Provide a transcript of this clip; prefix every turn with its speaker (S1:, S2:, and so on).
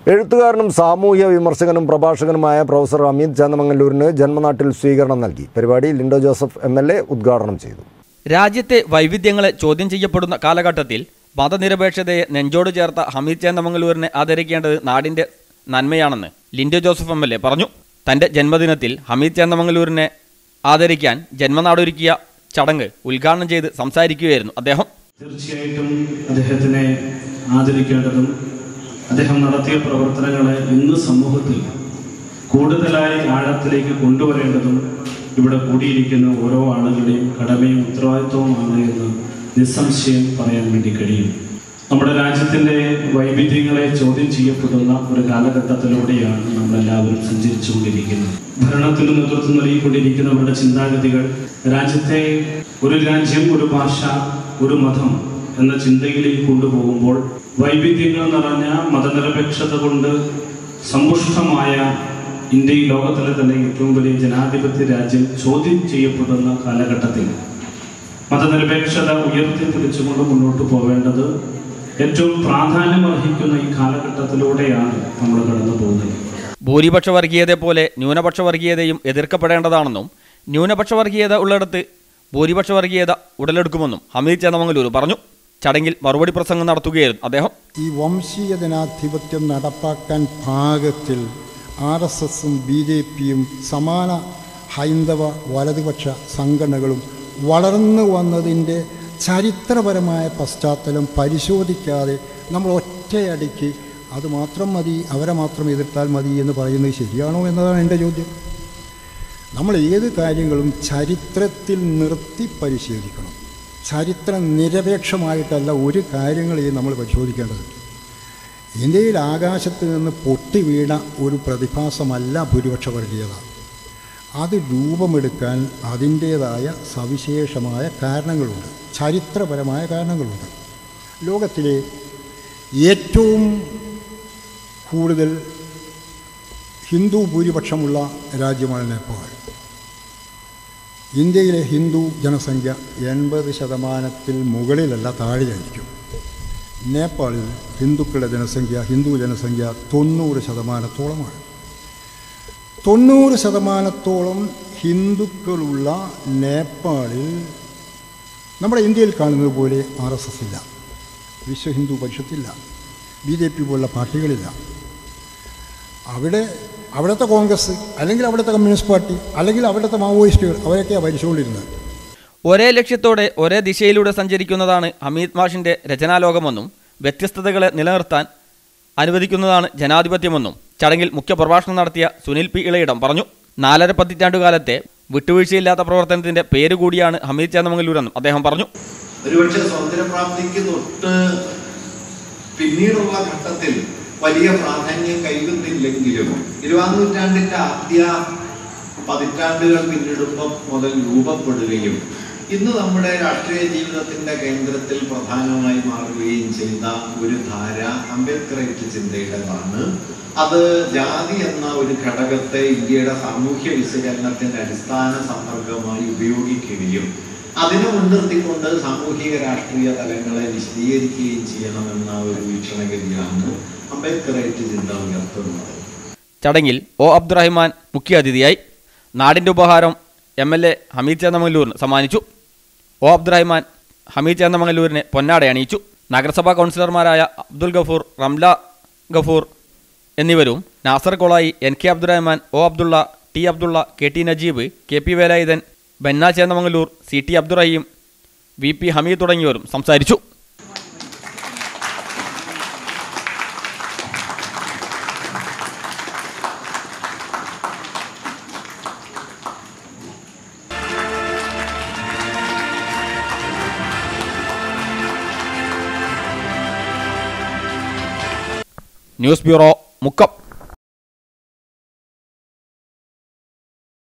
S1: എഴുത്തുകാരനും സാമൂഹ്യ വിമർശകനും പ്രഭാഷകനുമായ പ്രൊഫസർ അമീത് ചന്ദമംഗലൂരിന് ജന്മനാട്ടിൽ സ്വീകരണം നൽകി പരിപാടി Lindo Joseph M L A ഉദ്ഘാടനം ചെയ്തു
S2: രാജ്യത്തെ വൈവിധ്യങ്ങളെ ചോദ്യം ചെയ്യപ്പെടുന്ന കാലഘട്ടത്തിൽ മതനിരപേക്ഷതയെ നെഞ്ചോട് ചേർത്ത ഹമീദ് ചേന്ദമംഗലൂരിനെ ആദരിക്കേണ്ടത് നാടിന്റെ നന്മയാണെന്ന് Linto Joseph M L A പറഞ്ഞു തന്റെ ജന്മദിനത്തിൽ ഹമീദ് ചേന്ദമംഗലൂരിനെ ആദരിക്കാൻ ജന്മനാടൊരുക്കിയ ചടങ്ങ് ഉദ്ഘാടനം ചെയ്ത് സംസാരിക്കുകയായിരുന്നു അദ്ദേഹം
S3: തീർച്ചയായിട്ടും അദ്ദേഹത്തിനെ ആദരിക്കേണ്ടതും അദ്ദേഹം നടത്തിയ പ്രവർത്തനങ്ങളെ ഇന്ന് സമൂഹത്തിൽ കൂടുതലായി ആഴത്തിലേക്ക് കൊണ്ടുവരേണ്ടതും ഇവിടെ കൂടിയിരിക്കുന്ന ഓരോ ആളുകളുടെയും കടമയും ഉത്തരവാദിത്വവുമാണ് എന്ന് നിസ്സംശയം പറയാൻ വേണ്ടി കഴിയും നമ്മുടെ രാജ്യത്തിൻ്റെ വൈവിധ്യങ്ങളെ ചോദ്യം ചെയ്യപ്പെടുന്ന ഒരു കാലഘട്ടത്തിലൂടെയാണ് നമ്മളെല്ലാവരും സഞ്ചരിച്ചുകൊണ്ടിരിക്കുന്നത് ഭരണത്തിന് നേതൃത്വം നൽകിക്കൊണ്ടിരിക്കുന്നവരുടെ ചിന്താഗതികൾ രാജ്യത്തെ ഒരു രാജ്യം ഒരു ഭാഷ ഒരു മതം എന്ന ചിന്തയിലേക്ക് കൊണ്ടുപോകുമ്പോൾ വൈവിധ്യങ്ങൾ നിറഞ്ഞ മതനിരപേക്ഷത കൊണ്ട് സമ്പുഷ്ടമായ ഇന്ത്യ ഈ ലോകത്തിലെ തന്നെ ഏറ്റവും വലിയ ജനാധിപത്യ രാജ്യം ചോദ്യം ചെയ്യപ്പെടുന്ന കാലഘട്ടത്തിൽ മതനിരപേക്ഷത ഉയർത്തിപ്പിടിച്ചുകൊണ്ട് മുന്നോട്ട് പോവേണ്ടത് ഏറ്റവും പ്രാധാന്യമർഹിക്കുന്ന ഈ കാലഘട്ടത്തിലൂടെയാണ് നമ്മൾ കടന്നു പോകുന്നത്
S2: ഭൂരിപക്ഷ വർഗീയതയെ പോലെ ന്യൂനപക്ഷ വർഗീയതയും എതിർക്കപ്പെടേണ്ടതാണെന്നും ന്യൂനപക്ഷ വർഗീയത ഉള്ളിടത്ത് ഭൂരിപക്ഷ വർഗീയത ഉടലെടുക്കുമെന്നും ഹമീദ് ചേന്ദമംഗലൂർ പറഞ്ഞു ചടങ്ങിൽ മറുപടി പ്രസംഗം നടത്തുകയായിരുന്നു അദ്ദേഹം
S4: ഈ വംശീയ ജനാധിപത്യം നടപ്പാക്കാൻ പാകത്തിൽ ആർ എസ് എസും ബി ജെ പിയും സമാന ഹൈന്ദവ വലതുപക്ഷ സംഘടനകളും വളർന്നു വന്നതിൻ്റെ ചരിത്രപരമായ പശ്ചാത്തലം പരിശോധിക്കാതെ നമ്മൾ ഒറ്റയടിക്ക് അത് മാത്രം മതി അവരെ മാത്രം എതിർത്താൽ മതി എന്ന് പറയുന്നത് ശരിയാണോ എന്നതാണ് എൻ്റെ ചോദ്യം നമ്മൾ ഏത് കാര്യങ്ങളും ചരിത്രത്തിൽ നിർത്തി പരിശോധിക്കണം ചരിത്ര നിരപേക്ഷമായിട്ടല്ല ഒരു കാര്യങ്ങളെയും നമ്മൾ പരിശോധിക്കേണ്ടത് ഇന്ത്യയിൽ ആകാശത്ത് നിന്ന് പൊട്ടി വീണ ഒരു പ്രതിഭാസമല്ല ഭൂരിപക്ഷ വർഗീയത അത് രൂപമെടുക്കാൻ അതിൻ്റേതായ സവിശേഷമായ കാരണങ്ങളുണ്ട് ചരിത്രപരമായ കാരണങ്ങളുണ്ട് ലോകത്തിലെ ഏറ്റവും കൂടുതൽ ഹിന്ദു ഭൂരിപക്ഷമുള്ള രാജ്യമാണ് നേപ്പാൾ ഇന്ത്യയിലെ ഹിന്ദു ജനസംഖ്യ എൺപത് ശതമാനത്തിൽ മുകളിലല്ല താഴെയായിരിക്കും നേപ്പാളിൽ ഹിന്ദുക്കളുടെ ജനസംഖ്യ ഹിന്ദു ജനസംഖ്യ തൊണ്ണൂറ് ശതമാനത്തോളമാണ് തൊണ്ണൂറ് ശതമാനത്തോളം ഹിന്ദുക്കളുള്ള നേപ്പാളിൽ നമ്മുടെ ഇന്ത്യയിൽ കാണുന്നത് പോലെ ആർ എസ് എസ് ഇല്ല വിശ്വ ഹിന്ദു പരിഷത്തില്ല ബി ജെ പി പോലുള്ള പാർട്ടികളില്ല അവിടെ അവിടുത്തെ കോൺഗ്രസ് അല്ലെങ്കിൽ അവിടുത്തെ കമ്മ്യൂണിസ്റ്റ് പാർട്ടി അല്ലെങ്കിൽ അവിടുത്തെ മാവോയിസ്റ്റുകൾ അവരൊക്കെയാണ് ഭരിച്ചുകൊണ്ടിരുന്നത്
S2: ഒരേ ലക്ഷ്യത്തോടെ ഒരേ ദിശയിലൂടെ സഞ്ചരിക്കുന്നതാണ് ഹമീദ് മാഷിന്റെ രചനാലോകമെന്നും വ്യത്യസ്തതകളെ നിലനിർത്താൻ അനുവദിക്കുന്നതാണ് ജനാധിപത്യമെന്നും ചടങ്ങിൽ മുഖ്യപ്രഭാഷണം നടത്തിയ സുനിൽ പി ഇളയിടം പറഞ്ഞു നാലര പതിറ്റാണ്ടുകാലത്തെ വിട്ടുവീഴ്ചയില്ലാത്ത പ്രവർത്തനത്തിന്റെ പേര് കൂടിയാണ് ഹമീദ് ചേന്നമംഗലൂരെന്നും അദ്ദേഹം പറഞ്ഞു
S5: ഒരുപക്ഷെ സ്വാതന്ത്ര്യപ്രാപ്തിക്ക് തൊട്ട് പിന്നീടുള്ള ഘട്ടത്തിൽ വലിയ പ്രാധാന്യം കൈവന്നില്ലെങ്കിലും ഇരുപതാം നൂറ്റാണ്ടിന്റെ ആദ്യ പതിറ്റാണ്ടുകൾ പിന്നിടുമ്പം മുതൽ രൂപപ്പെടുകയും ഇന്ന് നമ്മുടെ രാഷ്ട്രീയ ജീവിതത്തിന്റെ കേന്ദ്രത്തിൽ പ്രധാനമായി മാറുകയും ചെയ്ത ഒരു ധാര അംബേദ്കറേറ്റ് ചിന്തയുടേതാണ് അത് ജാതി എന്ന ഒരു ഘടകത്തെ ഇന്ത്യയുടെ സാമൂഹ്യ വിശകലനത്തിന്റെ അടിസ്ഥാന സമ്പർക്കമായി ഉപയോഗിക്കുകയും അതിനെ മുൻനിർത്തിക്കൊണ്ട് സാമൂഹിക രാഷ്ട്രീയ തലങ്ങളെ വിശദീകരിക്കുകയും ചെയ്യണമെന്ന ഒരു വീക്ഷണഗതിയാണ് അംബേദ്കറേറ്റ് ചിന്ത ഉയർത്തുന്നത്
S2: ചടങ്ങിൽ ഒ അബ്ദുറഹിമാൻ മുഖ്യാതിഥിയായി നാടിന്റെ ഉപഹാരം എം എൽ എ ഹമീദ് ചേന്നമംഗലൂരിന് സമ്മാനിച്ചു ഒ അബ്ദുറഹിമാൻ ഹമീദ് ചേന്നമംഗലൂരിനെ പൊന്നാട അണിയിച്ചു നഗരസഭാ കൗൺസിലർമാരായ അബ്ദുൽ ഗഫൂർ റംല ഗഫൂർ എന്നിവരും Nasar Kolayi N K Abdurahman O Abdulla T Abdulla K T Najeeb K P Velayudhan Banna Chennamangaloor C T Abdurahim V P Hameed തുടങ്ങിയവരും സംസാരിച്ചു ന്യൂസ് ബ്യൂറോ മുക്കം